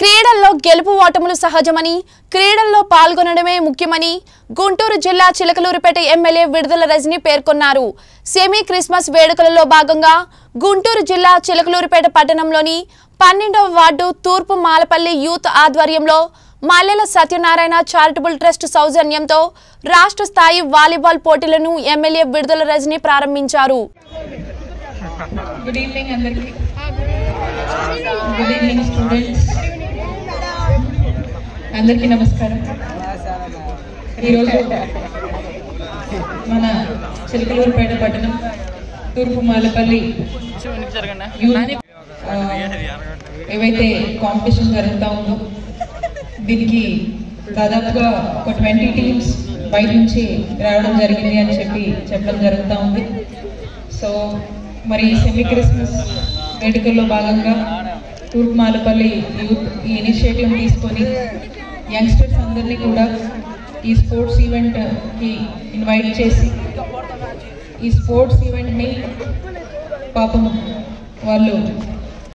క్రీడల్లో గెలుపు ఓటములు సహజమని క్రీడల్లో పాల్గొనడమే ముఖ్యమని గుంటూరు జిల్లా చిలకలూరిపేట ఎమ్మెల్యే విడుదల రజని పేర్కొన్నారు సెమీ క్రిస్మస్ వేడుకలలో భాగంగా గుంటూరు జిల్లా చిలకలూరిపేట పట్టణంలోని పన్నెండవ వార్డు తూర్పు మాలపల్లి యూత్ ఆధ్వర్యంలో మల్లెల సత్యనారాయణ చారిటబుల్ ట్రస్ట్ సౌజన్యంతో రాష్ట్ర స్థాయి వాలీబాల్ పోటీలను ఎమ్మెల్యే విడుదల రజని ప్రారంభించారు గుడ్ ఈవినింగ్ అందరికి గుడ్ ఈవినింగ్ స్టూడెంట్స్ అందరికీ నమస్కారం ఈరోజు మన చిలకలూరుపేట పట్టణం తూర్పు మాలపల్లి యూత్, ఆ, ఏవైతే కాంపిటీషన్ జరుగుతూ ఉందో దీనికి దాదాపుగా ఒక ట్వంటీ టీమ్స్ బయట నుంచి రావడం జరిగింది అని చెప్పి చెప్పడం జరుగుతూ ఉంది సో మరి సెమీ క్రిస్మస్ వేడుకల్లో భాగంగా తూర్పు మాలపల్లి యూత్ ఈ ఇనిషియేటివ్ తీసుకొని యంగ్స్టర్స్ అందరినీ కూడా ఈ స్పోర్ట్స్ ఈవెంట్కి ఇన్వైట్ చేసి ఈ స్పోర్ట్స్ ఈవెంట్ని పాపం వాళ్ళు